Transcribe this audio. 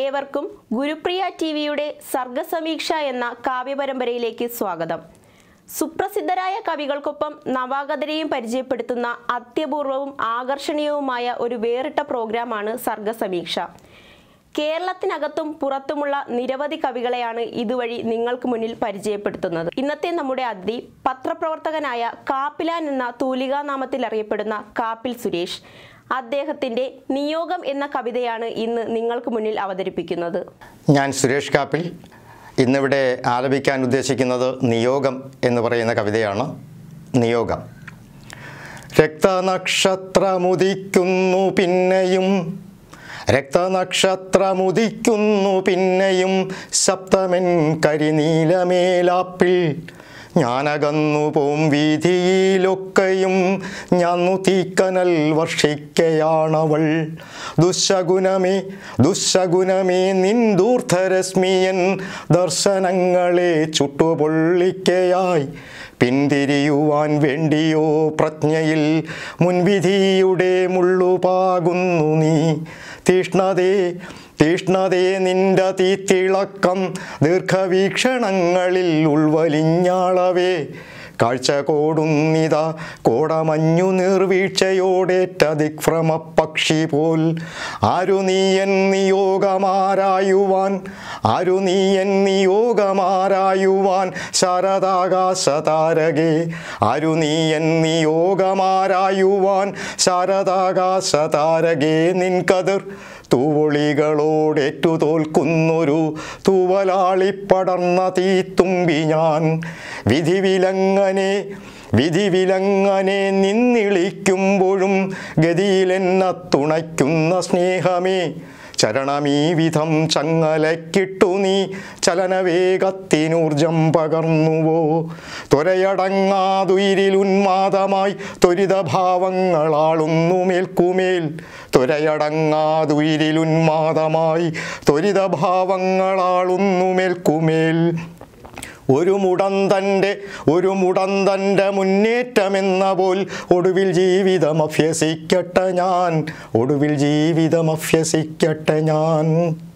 ഏവർക്കും ഗുരുപ്രിയ ടി വിയുടെ സർഗസമീക്ഷ എന്ന കാവ്യപരമ്പരയിലേക്ക് സ്വാഗതം സുപ്രസിദ്ധരായ കവികൾക്കൊപ്പം നവാഗതരെയും പരിചയപ്പെടുത്തുന്ന അത്യപൂർവവും ആകർഷണീയവുമായ ഒരു വേറിട്ട പ്രോഗ്രാമാണ് സർഗസമീക്ഷ കേരളത്തിനകത്തും പുറത്തുമുള്ള നിരവധി കവികളെയാണ് ഇതുവഴി നിങ്ങൾക്ക് മുന്നിൽ പരിചയപ്പെടുത്തുന്നത് ഇന്നത്തെ നമ്മുടെ അതിഥി പത്രപ്രവർത്തകനായ കാപ്പിലാൻ എന്ന തൂലികാനാമത്തിൽ അറിയപ്പെടുന്ന കാപ്പിൽ സുരേഷ് അദ്ദേഹത്തിന്റെ നിയോഗം എന്ന കവിതയാണ് ഇന്ന് നിങ്ങൾക്ക് മുന്നിൽ അവതരിപ്പിക്കുന്നത് ഞാൻ സുരേഷ് കാപ്പിൽ ഇന്നിവിടെ ആലപിക്കാൻ ഉദ്ദേശിക്കുന്നത് നിയോഗം എന്ന് പറയുന്ന കവിതയാണ് നിയോഗം രക്തനക്ഷത്രമുദിക്കുന്നു പിന്നെയും രക്തനക്ഷത്രമുദിക്കുന്നു പിന്നെയും സപ്തമൻ കരിനീലമേലാപ്പിൽ ഞാനകന്നു പോം വീതിയിലൊക്കെയും ഞാന്നു തീക്കനൽ വർഷിക്കയാണവൾ ദുശകുനമേ ദുശകുനമേ നിന്ദൂർധരശ്മിയൻ ദർശനങ്ങളെ ചുട്ടുപൊള്ളിക്കയായി പിന്തിരിയുവാൻ വേണ്ടിയോ പ്രജ്ഞയിൽ മുൻവിധിയുടെ മുള്ളുപാകുന്നു നീ തീഷ്ണതേ തീഷ്ണതേ നിന്റെ തീത്തിളക്കം ദീർഘവീക്ഷണങ്ങളിൽ ഉൾവലിഞ്ഞാളവേ കാഴ്ച കോടുന്നിത കോടമഞ്ഞു നിർവീഴ്ചയോടേറ്റ ദിക്ഭ്രമ പക്ഷി പോൽ ആരു നീയൻ നിയോഗമാരായുവാൻ ആരു നീയൻ നിയോഗമാരായുവാൻ ശാരദാകാശതാരകേ ആരു നീയൻ നിയോഗമാരായുവാൻ ശാരദാകാശതാരകേ നിൻ കതിർ തൂവൊളികളോടേറ്റു തോൽക്കുന്നൊരു തൂവലാളിപ്പടർന്ന തീത്തുമ്പി ഞാൻ വിധിവിലങ്ങനെ വിധിവിലങ്ങനെ നിന്നിളിക്കുമ്പോഴും ഗതിയിലെന്ന തുണയ്ക്കുന്ന സ്നേഹമേ ചരണമീ വിധം ചങ്ങലക്കിട്ടു നീ ചലനവേഗത്തിനൂർജം പകർന്നുവോ ത്വരയടങ്ങാതുയിരിൽ ഉന്മാദമായി ത്വരിതഭാവങ്ങളാളുന്നു മേൽക്കുമേൽ ത്വരയടങ്ങാതുയിരിൽ ഉന്മാദമായി ത്വരിതഭാവങ്ങളാളുന്നു മേൽക്കുമേൽ ഒരു മുടന്തൻ്റെ ഒരു മുടന്തൻ്റെ മുന്നേറ്റമെന്ന പോൽ ഒടുവിൽ ജീവിതം അഭ്യസിക്കട്ടെ ഞാൻ ഒടുവിൽ ജീവിതം അഭ്യസിക്കട്ടെ ഞാൻ